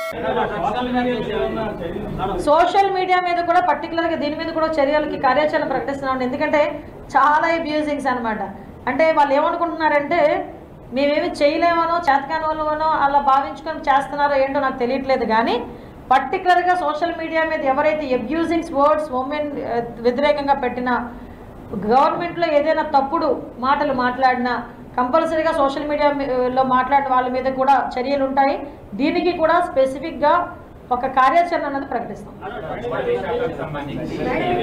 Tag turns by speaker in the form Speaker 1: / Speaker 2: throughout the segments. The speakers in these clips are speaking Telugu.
Speaker 1: సోషల్ మీడియా మీద కూడా పర్టికులర్గా దీని మీద కూడా చర్యలకి కార్యాచరణ ప్రకటిస్తున్నాం ఎందుకంటే చాలా అబ్యూజింగ్స్ అనమాట అంటే వాళ్ళు ఏమనుకుంటున్నారంటే మేమేమి చేయలేమనో చేతకాని వాళ్ళనో అలా భావించుకొని చేస్తున్నారో ఏంటో నాకు తెలియట్లేదు కానీ పర్టికులర్గా సోషల్ మీడియా మీద ఎవరైతే అబ్యూజింగ్స్ వర్డ్స్ ఉమెన్ వ్యతిరేకంగా పెట్టిన గవర్నమెంట్లో ఏదైనా తప్పుడు మాటలు మాట్లాడినా కంపల్సరీగా సోషల్ మీడియాలో మాట్లాడిన వాళ్ళ మీద కూడా చర్యలు ఉంటాయి దీనికి కూడా స్పెసిఫిక్గా ఒక కార్యాచరణ అనేది ప్రకటిస్తాం
Speaker 2: ఉమ్మడి శాఖకు సంబంధించి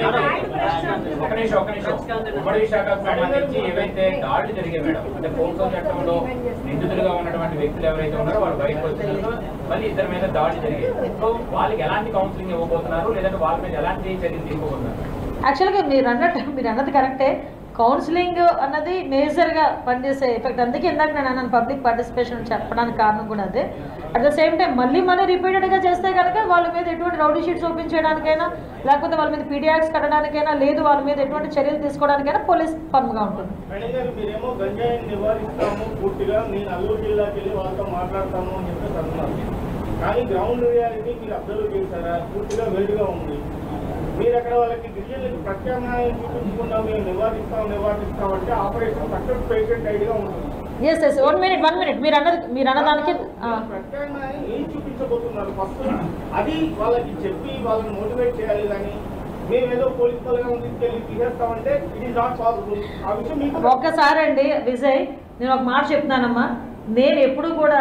Speaker 2: ఒక నిమిషం ఒక నిమిషం ఉమ్మడి శాఖకు సంబంధించి ఏవైతే దాడులు జరిగాయి మేడం అంటే పోక్సో చట్టంలో నిందితులుగా ఉన్నటువంటి వ్యక్తులు ఎవరైతే ఉన్నారో వాళ్ళు బయటకు వచ్చినారు మళ్ళీ ఇద్దరి మీద దాడులు జరిగాయి సో వాళ్ళకి ఎలాంటి కౌన్సిలింగ్ ఇవ్వబోతున్నారు లేదంటే వాళ్ళ మీద ఎలాంటి చర్యలు తీసుకోబోతున్నారు
Speaker 1: యాక్చువల్గా మీరు అన్నట్టు మీరు అన్నది కరెక్టే కౌన్సిలింగ్ అన్నది మేజర్గా పనిచేసే ఎఫెక్ట్ అందుకే ఇందాక నేను అన్నాను పబ్లిక్ పార్టిసిపేషన్ చెప్పడానికి కారణం కూడా అదే అట్ ద సేమ్ టైం మళ్ళీ మళ్ళీ రిపీటెడ్గా చేస్తే కనుక వాళ్ళ మీద ఎటువంటి రౌడీ షీట్స్ ఓపెన్ చేయడానికైనా లేకపోతే వాళ్ళ మీద పీడియాక్స్ కట్టడానికైనా లేదు వాళ్ళ మీద ఎటువంటి చర్యలు తీసుకోవడానికైనా పోలీస్ ఫర్మ్గా ఉంటుంది
Speaker 3: మేడం గారు మీరేమో గంజాయిని నివారిస్తాము పూర్తిగా నేను అల్లూరు జిల్లాకి వెళ్ళి వాళ్ళతో మాట్లాడతాను అని చెప్పేసి అన్నారు కానీ గ్రౌండ్ రియాలిటీ మీరు అబ్జర్వ్ చేశారా పూర్తిగా వేరుగా ఉంది మీరు అక్కడ వాళ్ళకి గిరిజనులకు ప్రత్యామ్నాయం చూపించకుండా మేము నివారిస్తాం నివారిస్తాం అంటే ఆపరేషన్ సక్సెస్ పేషెంట్ ఐడిగా ఉంటుంది
Speaker 1: yes yes one minute one minute మీరు అన్నది మీరు అన్నదానికి ఆ.
Speaker 3: ప్రత్యామ్నాయం ఏం చూపించబోతున్నారు ఫస్ట్ అది వాళ్ళకి చెప్పి వాళ్ళని మోటివేట్ చేయాలి కానీ మేమేదో పోలీస్ బలగాలను తీసుకెళ్ళి తీసేస్తామంటే ఇట్ ఈస్ నాట్ పాసిబుల్ ఆ విషయం మీకు
Speaker 1: ఒక్కసారి అండి విజయ్ నేను ఒక మాట చెప్తున్నానమ్మా నేను ఎప్పుడు కూడా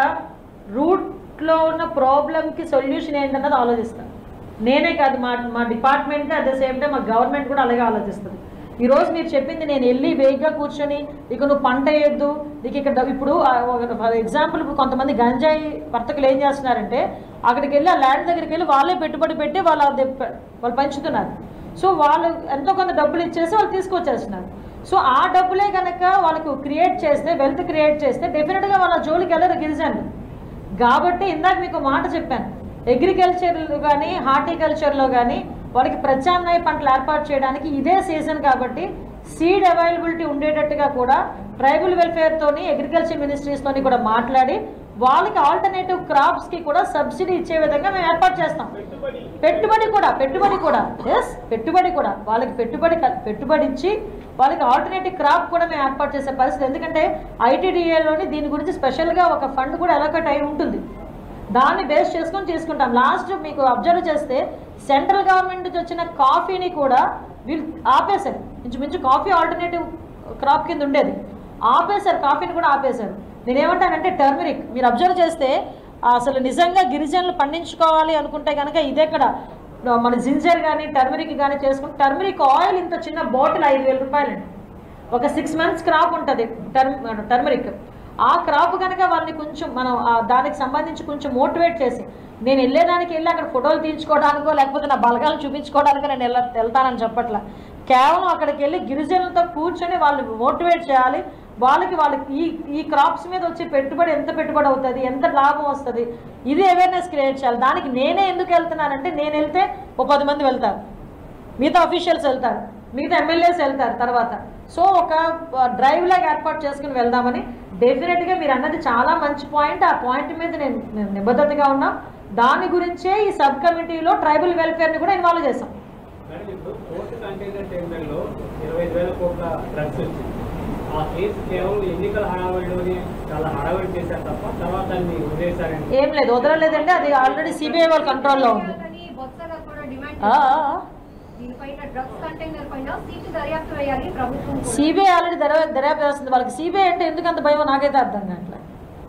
Speaker 1: రూట్లో ఉన్న ప్రాబ్లంకి సొల్యూషన్ ఏంటన్నది ఆలోచిస్తాను నేనే కాదు మా మా department at the same time మా గవర్నమెంట్ కూడా అలాగే ఆలోచిస్తుంది ఈరోజు మీరు చెప్పింది నేను వెళ్ళి వేగ్గా కూర్చొని ఇక నువ్వు పంట వేయొద్దు నీకు ఇక్కడ ఇప్పుడు ఫర్ ఎగ్జాంపుల్ ఇప్పుడు కొంతమంది గంజాయి వర్తకులు ఏం చేస్తున్నారంటే అక్కడికి వెళ్ళి ఆ ల్యాండ్ దగ్గరికి వెళ్ళి వాళ్ళే పెట్టుబడి పెట్టి వాళ్ళు అది పె- వాళ్ళు పంచుతున్నారు సో వాళ్ళు ఎంతో కొంత డబ్బులు ఇచ్చేసి వాళ్ళు తీసుకొచ్చేస్తున్నారు సో ఆ డబ్బులే కనుక వాళ్ళకు క్రియేట్ చేస్తే వెల్త్ క్రియేట్ చేస్తే డెఫినెట్గా వాళ్ళ జోలికి వెళ్ళరు గిరిజనులు కాబట్టి ఇందాక మీకు మాట చెప్పాను అగ్రికల్చర్లో కానీ హార్టికల్చర్లో కానీ వాళ్ళకి ప్రత్యామ్నాయ పంటలు ఏర్పాటు చేయడానికి ఇదే సీజన్ కాబట్టి సీడ్ అవైలబిలిటీ ఉండేటట్టుగా కూడా ట్రైబల్ వెల్ఫేర్తోని అగ్రికల్చర్ మినిస్ట్రీస్తోని కూడా మాట్లాడి వాళ్ళకి ఆల్టర్నేటివ్ క్రాప్స్కి కూడా సబ్సిడీ ఇచ్చే విధంగా మేము ఏర్పాటు చేస్తాం
Speaker 3: పెట్టుబడి
Speaker 1: పెట్టుబడి కూడా పెట్టుబడి కూడా ఎస్ పెట్టుబడి కూడా వాళ్ళకి పెట్టుబడి క- పెట్టుబడి ఇచ్చి వాళ్ళకి ఆల్టర్నేటివ్ క్రాప్ కూడా మేము ఏర్పాటు చేసే పరిస్థితి ఎందుకంటే ఐటీడీఏలోని దీని గురించి స్పెషల్గా ఒక ఫండ్ కూడా అలొకేట్ అయి ఉంటుంది దాన్ని బేస్ చేసుకొని తీసుకుంటాం లాస్ట్ మీకు అబ్జర్వ్ చేస్తే సెంట్రల్ గవర్నమెంట్ నుంచి వచ్చిన కాఫీని కూడా వీళ్ళు ఆపేశారు ఇంచుమించు కాఫీ ఆల్టర్నేటివ్ క్రాప్ కింద ఉండేది ఆపేశారు కాఫీని కూడా ఆపేశారు నేనేమంటానంటే టర్మరిక్ మీరు అబ్జర్వ్ చేస్తే అసలు నిజంగా గిరిజనులు పండించుకోవాలి అనుకుంటే కనుక ఇదే ఇక్కడ మన జింజర్ కానీ టర్మరిక్ కానీ చేసుకుంటే టర్మరిక్ ఆయిల్ ఇంత చిన్న బాటిల్ ఐదు వేల రూపాయలండి ఒక సిక్స్ మంత్స్ క్రాప్ ఉంటుంది టర్మ్ టర్మరిక్ ఆ క్రాప్ కనుక వాళ్ళని కొంచెం మనం ఆ దానికి సంబంధించి కొంచెం మోటివేట్ చేసి నేను వెళ్ళేదానికి వెళ్ళి అక్కడ ఫోటోలు తీయించుకోవడానికో లేకపోతే నా బలగాలు చూపించుకోవడానికో నేను వెళ్ళ వెళ్తానని చెప్పట్ల కేవలం అక్కడికి వెళ్ళి గిరిజనులతో కూర్చొని వాళ్ళు మోటివేట్ చేయాలి వాళ్ళకి వాళ్ళకి ఈ ఈ క్రాప్స్ మీద వచ్చే పెట్టుబడి ఎంత పెట్టుబడి అవుతుంది ఎంత లాభం వస్తుంది ఇది అవేర్నెస్ క్రియేట్ చేయాలి దానికి నేనే ఎందుకు వెళ్తున్నానంటే నేను వెళ్తే ఓ పది మంది వెళ్తారు మిగతా అఫీషియల్స్ వెళ్తారు మిగతా ఎమ్మెల్యేస్ వెళ్తారు తర్వాత సో ఒక డ్రైవ్ లాగా ఏర్పాటు చేసుకుని వెళ్దామని డెఫినెట్గా మీరు అన్నది చాలా మంచి పాయింట్ ఆ పాయింట్ మీద నేను నేను నిబద్ధతగా ఉన్నాం దాని గురించే ఈ సబ్ కమిటీలో ట్రైబల్ వెల్ఫేర్ని కూడా ఇన్వాల్వ్ చేస్తాం
Speaker 4: మేడం ఇప్పుడు కోర్టు కంటైనర్ టెండర్లో ఇరవై ఐదు వేల కోట్ల డ్రగ్స్ వచ్చింది ఆ కేసు కేవలం ఎన్నికల హడావిడిలోనే చాలా హడావిడి చేశారు తప్ప తర్వాత దాన్ని వదిలేశారండి
Speaker 1: ఏం లేదు వదలలేదంటే అది ఆల్రెడీ సిబిఐ వాళ్ళ కంట్రోల్లో ఉంది
Speaker 5: చేయాలని బొత్సగా కూడా డిమాండ్
Speaker 1: ఆ, ఆ, ఆ.
Speaker 5: దీనిపైన డ్రగ్స్ కంటైనర్ పైన సీటు దర్యాప్తు వేయాలి ప్రభుత్వం కూడా.
Speaker 1: సిబిఐ ఆల్రెడీ దర్యా దర్యాప్తు చేస్తుంది వాళ్ళకి సిబిఐ అంటే ఎందుకు అంత భయం నాకైతే అర్థం కావట్లేదు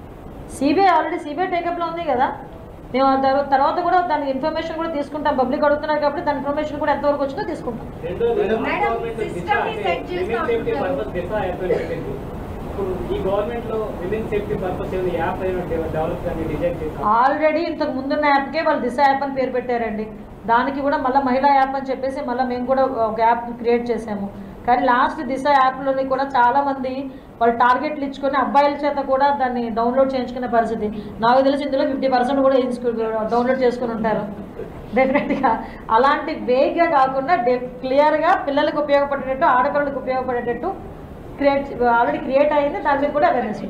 Speaker 1: సిబిఐ ఆల్రెడీ సిబిఐ టేకప్లో ఉంది కదా మేము ఆ తర్వా- తర్వాత కూడా దాని ఇన్ఫర్మేషన్ కూడా తీసుకుంటాం పబ్లిక్ అడుగుతున్నారు కాబట్టి దాని ఇన్ఫర్మేషన్ కూడా ఎంతవరకు వచ్చిందో తీసుకుంటాం
Speaker 4: రెండోది
Speaker 5: మేడం,
Speaker 4: గవర్నమెంట్ దిశ
Speaker 5: system ని
Speaker 4: అంటే
Speaker 5: set చేస్తా
Speaker 4: విమెన్ సేఫ్టీ
Speaker 5: ఉంటున్నారు.
Speaker 4: పర్పస్ దిశ యాప్ అని పెట్టింది ఇప్పుడు ఈ గవర్నమెంట్ లో విమెన్ సేఫ్టీ పర్పస్ ఏమైనా యాప్ అయినా డెవలప్ కానీ డిజైన్ చేశారు
Speaker 1: ఆల్రెడీ ఇంతకు ముందున్న యాప్కే వాళ్ళు దిశ యాప్ అని పేరు పెట్టారండి దానికి కూడా మళ్ళీ మహిళా యాప్ అని చెప్పేసి మళ్ళీ మేము కూడా ఒక యాప్ క్రియేట్ చేసాము కానీ లాస్ట్ దిశ యాప్లోని కూడా చాలామంది వాళ్ళు టార్గెట్లు ఇచ్చుకొని అబ్బాయిల చేత కూడా దాన్ని డౌన్లోడ్ చేయించుకునే పరిస్థితి నాకు తెలిసి ఇందులో ఫిఫ్టీ పర్సెంట్ కూడా డౌన్లోడ్ చేసుకుని ఉంటారు డెఫినెట్గా అలాంటి వేగ్గా కాకుండా డె క్లియర్గా పిల్లలకు ఉపయోగపడేటట్టు ఆడపిల్లలకు ఉపయోగపడేటట్టు క్రియేట్ ఆల్రెడీ క్రియేట్ అయింది దాని మీద కూడా అవేర్నెస్ ఉంది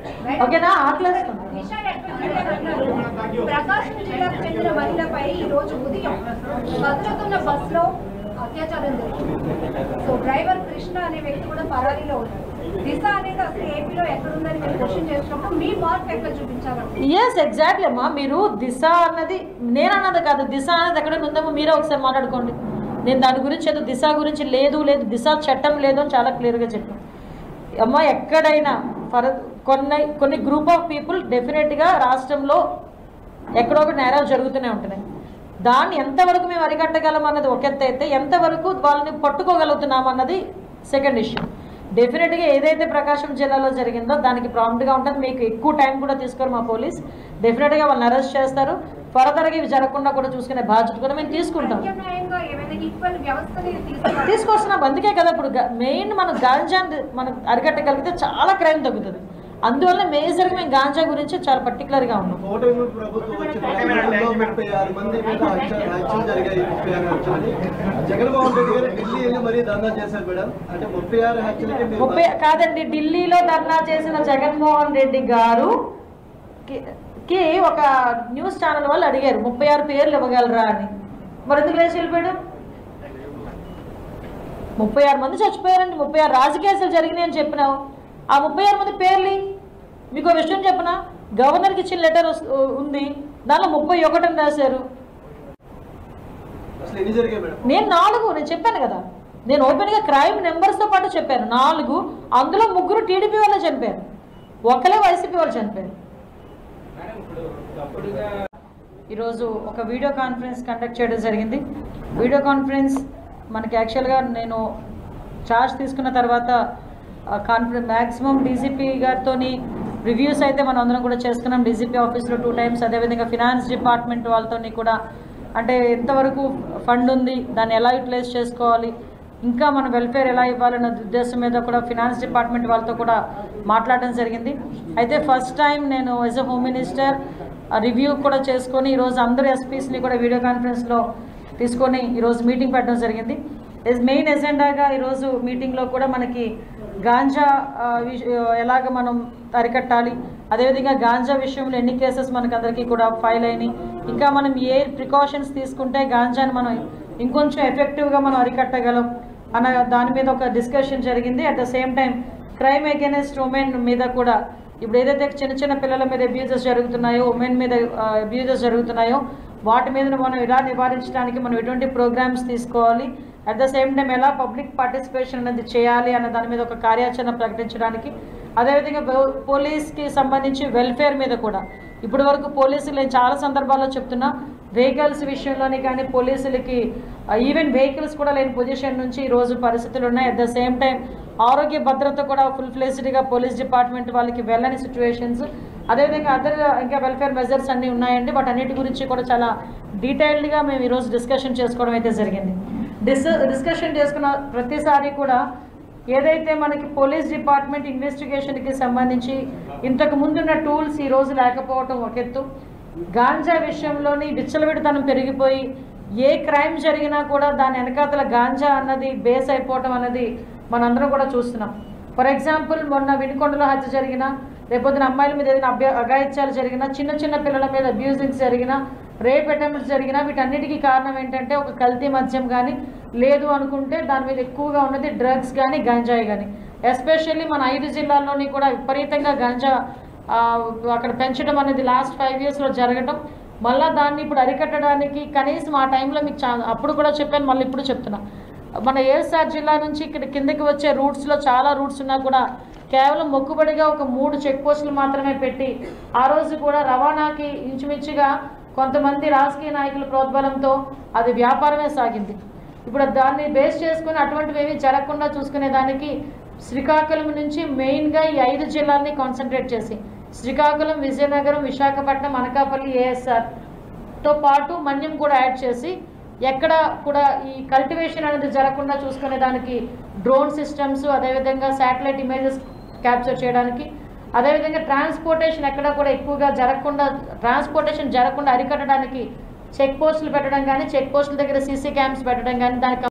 Speaker 1: ఓకేనా ఆకలేస్తుంది
Speaker 5: విషయాలు ఎక్కడ జరిగాయన్నారు? ప్రకాశం జిల్లాకు చెందిన మహిళపై ఈ రోజు ఉదయం కదులుతున్న బస్సులో అత్యాచారం జరిగింది సో డ్రైవర్ కృష్ణ అనే వ్యక్తి కూడా పరారీలో ఉన్నాడు దిశ అనేది అసలు ఏపీలో ఎక్కడుందని మీరు క్వశ్చన్ చేసినప్పుడు మీ మార్క్ ఎక్కడ చూపించాలి
Speaker 1: ఎస్ ఎగ్జాక్ట్లీ అమ్మా మీరు దిశ అన్నది నేను అన్నది కాదు దిశ అనేది ఎక్కడ ఉందేమో మీరే ఒకసారి మాట్లాడుకోండి నేను దాని గురించి ఏదో దిశ గురించి లేదు లేదు దిశ చట్టం లేదు అని చాలా క్లియర్గా చెప్పాను అమ్మ ఎక్కడైనా ఫర్ కొన్ని కొన్ని గ్రూప్ ఆఫ్ పీపుల్ డెఫినెట్గా రాష్ట్రంలో ఎక్కడో ఒక నేరాలు జరుగుతూనే ఉంటున్నాయి దాన్ని ఎంతవరకు మేము అరికట్టగలం అన్నది ఒక ఎత్తు అయితే ఎంతవరకు వాళ్ళని పట్టుకోగలుగుతున్నాం అన్నది సెకండ్ ఇష్యూ డెఫినెట్గా ఏదైతే ప్రకాశం జిల్లాలో జరిగిందో దానికి ప్రాంప్ట్గా ఉంటుంది మీకు ఎక్కువ టైం కూడా తీసుకోరు మా పోలీస్ డెఫినెట్గా వాళ్ళని అరెస్ట్ చేస్తారు ఫర్దర్గా ఇవి జరగకుండా కూడా చూసుకునే బాధ్యత కూడా మేము తీసుకుంటాం
Speaker 5: ప్రత్యామ్నాయంగా ఏమైనా ఈక్వల్ వ్యవస్థని తీసుకురావాలి
Speaker 1: తీసుకొస్తున్నాం అందుకే కదా ఇప్పుడు మెయిన్ మనం గాంజాని మనం అరికట్టగలిగితే చాలా క్రైమ్ తగ్గుతుంది అందువల్ల మేజర్గా మేము గాంజా గురించి చాలా పర్టికులర్గా ఉన్నాం
Speaker 6: కూటమి ప్రభుత్వం వచ్చిన పదకొండులో ముప్పై ఆరు మంది మీద హత్య- హత్యలు జరిగాయి ముప్పై ఆరు హత్యలని జగన్మోహన్ రెడ్డి గారు ఢిల్లీ వెళ్ళి మరీ ధర్నా చేశారు మేడం అంటే ముప్పై ఆరు హత్యలకి మీరు
Speaker 1: ముప్పై కాదండి ఢిల్లీలో ధర్నా చేసిన జగన్మోహన్ రెడ్డి గారు కి- కి ఒక న్యూస్ ఛానల్ వాళ్ళు అడిగారు ముప్పై ఆరు పేర్లు ఇవ్వగలరా అని మరి ఎందుకు లేచి వెళ్ళిపోయాడు ముప్పై ఆరు మంది చచ్చిపోయారండి ముప్పై ఆరు రాజకీయాలు జరిగినాయి అని చెప్పినావు ఆ ముప్పై ఆరు మంది పేర్లు ఇయ్యి. మీకు ఒక విషయం చెప్పనా గవర్నర్కి ఇచ్చిన లెటర్ ఉంది దానిలో ముప్పై ఒకటి అని రాశారు
Speaker 6: అసలు ఎన్ని జరిగాయి మేడం
Speaker 1: నేను నాలుగు నేను చెప్పాను కదా నేను ఓపెన్గా క్రైమ్ నెంబర్స్తో పాటు చెప్పాను నాలుగు అందులో ముగ్గురు టీడీపీ వాళ్ళే చనిపోయారు ఒకలే వైసీపీ వాళ్ళు చనిపోయారు
Speaker 2: మేడం ఇప్పుడు తప్పుడుగా
Speaker 1: ఈరోజు ఒక వీడియో కాన్ఫరెన్స్ కండక్ట్ చేయడం జరిగింది వీడియో కాన్ఫరెన్స్ మనకి యాక్చువల్గా నేను చార్జ్ తీసుకున్న తర్వాత కాన్ఫరెన్స్ మ్యాక్సిమం డీజీపీ గారితో రివ్యూస్ అయితే మనం అందరం కూడా చేసుకున్నాం డీజీపీ ఆఫీస్లో టూ టైమ్స్ అదేవిధంగా ఫినాన్స్ డిపార్ట్మెంట్ వాళ్ళతో కూడా అంటే ఎంతవరకు ఫండ్ ఉంది దాన్ని ఎలా యూటిలైజ్ చేసుకోవాలి ఇంకా మన వెల్ఫేర్ ఎలా ఇవ్వాలన్న ఉద్దేశం మీద కూడా ఫినాన్స్ డిపార్ట్మెంట్ వాళ్ళతో కూడా మాట్లాడడం జరిగింది అయితే ఫస్ట్ టైం నేను as a home minister review కూడా చేసుకొని ఈరోజు అందరు ఎస్పీస్ని కూడా వీడియో కాన్ఫరెన్స్లో తీసుకొని ఈరోజు మీటింగ్ పెట్టడం జరిగింది మెయిన్ ఎజెండాగా ఈరోజు మీటింగ్లో కూడా మనకి గాంజా ఆ, విష- ఎలాగ మనం అరికట్టాలి అదేవిధంగా గాంజా విషయంలో ఎన్ని కేసెస్ మనకు అందరికీ కూడా ఫైల్ అయినాయి ఇంకా మనం ఏ ప్రికాషన్స్ తీసుకుంటే గాంజాని మనం ఇంకొంచెం ఎఫెక్టివ్గా మనం అరికట్టగలం అన్న దాని మీద ఒక డిస్కషన్ జరిగింది at the same time crime against women మీద కూడా ఇప్పుడు ఏదైతే చిన్న చిన్న పిల్లల మీద అబ్యూజెస్ జరుగుతున్నాయో ఉమెన్ మీద అబ్యూజెస్ జరుగుతున్నాయో వాటి మీద మనం ఎలా నివారించడానికి మనం ఎటువంటి ప్రోగ్రామ్స్ తీసుకోవాలి అట్ ద సేమ్ టైం ఎలా పబ్లిక్ పార్టిసిపేషన్ అనేది చేయాలి అన్న దాని మీద ఒక కార్యాచరణ ప్రకటించడానికి అదేవిధంగా పో- పోలీస్కి సంబంధించి వెల్ఫేర్ మీద కూడా ఇప్పటి వరకు పోలీసులు నేను చాలా సందర్భాల్లో చెప్తున్నా వెహికల్స్ విషయంలోని కానీ పోలీసులకి ఈవెన్ వెహికల్స్ కూడా లేని పొజిషన్ నుంచి ఈ రోజు పరిస్థితులు ఉన్నాయి అట్ ద సేమ్ టైం ఆరోగ్య భద్రత కూడా ఫుల్ ఫ్లెజ్డ్గా పోలీస్ డిపార్ట్మెంట్ వాళ్ళకి వెళ్ళని సిచ్యువేషన్స్ అదేవిధంగా అదర్ ఇంకా వెల్ఫేర్ మెజర్స్ అన్నీ ఉన్నాయండి బట్ అన్నిటి గురించి కూడా చాలా డీటెయిల్డ్గా మేము ఈరోజు డిస్కషన్ చేసుకోవడం అయితే జరిగింది డిస్ డిస్కషన్ చేసుకున్న ప్రతిసారి కూడా ఏదైతే మనకి పోలీస్ డిపార్ట్మెంట్ ఇన్వెస్టిగేషన్కి సంబంధించి ఇంతకు ముందున్న టూల్స్ ఈ రోజు లేకపోవటం ఒక ఎత్తు గాంజా విషయంలోని విచ్చలవిడితనం పెరిగిపోయి ఏ క్రైమ్ జరిగినా కూడా దాని వెనకాతల గాంజా అన్నది బేస్ అయిపోవటం అన్నది మనందరం కూడా చూస్తున్నాం ఫర్ ఎగ్జాంపుల్ మొన్న వినుకొండలో హత్య జరిగిన రేపొద్దున అమ్మాయిల మీద ఏదైనా అభ్య అఘాయిత్యాలు జరిగినా చిన్న చిన్న పిల్లల మీద అబ్యూజింగ్స్ జరిగినా రేప్ అటెంప్ట్స్ జరిగినా వీటన్నిటికీ కారణం ఏంటంటే ఒక కల్తీ మద్యం కానీ లేదు అనుకుంటే దాని మీద ఎక్కువగా ఉన్నది డ్రగ్స్ కానీ గంజాయి కానీ ఎస్పెషల్లీ మన ఐదు జిల్లాల్లోని కూడా విపరీతంగా గంజా ఆ, అక్కడ పెంచడం అనేది లాస్ట్ ఫైవ్ ఇయర్స్లో జరగటం మళ్ళీ దాన్ని ఇప్పుడు అరికట్టడానికి కనీసం ఆ టైంలో మీకు చా అప్పుడు కూడా చెప్పాను మళ్ళీ ఇప్పుడు చెప్తున్నా మన ఏఎస్ఆర్ జిల్లా నుంచి ఇక్కడ కిందకి వచ్చే రూట్స్లో చాలా రూట్స్ ఉన్నా కూడా కేవలం మొక్కుబడిగా ఒక మూడు చెక్ పోస్టులు మాత్రమే పెట్టి ఆ రోజు కూడా రవాణాకి ఇంచుమించుగా కొంతమంది రాజకీయ నాయకుల ప్రోద్బలంతో అది వ్యాపారమే సాగింది ఇప్పుడు దాన్ని బేస్ చేసుకుని అటువంటివి ఏమీ జరగకుండా చూసుకునే దానికి శ్రీకాకుళం నుంచి మెయిన్గా ఈ ఐదు జిల్లాల్ని కాన్సన్ట్రేట్ చేసి శ్రీకాకుళం విజయనగరం విశాఖపట్నం అనకాపల్లి ఏఎస్ఆర్ తో పాటు మన్యం కూడా యాడ్ చేసి ఎక్కడ కూడా ఈ కల్టివేషన్ అనేది జరగకుండా చూసుకునే దానికి డ్రోన్ సిస్టమ్స్ అదేవిధంగా శాటిలైట్ ఇమేజెస్ క్యాప్చర్ చేయడానికి అదేవిధంగా ట్రాన్స్పోర్టేషన్ ఎక్కడ కూడా ఎక్కువగా జరగకుండా ట్రాన్స్పోర్టేషన్ జరగకుండా అరికట్టడానికి చెక్ పోస్టులు పెట్టడం కానీ చెక్ పోస్టుల దగ్గర సీసీ క్యామ్స్ పెట్టడం కానీ దానికి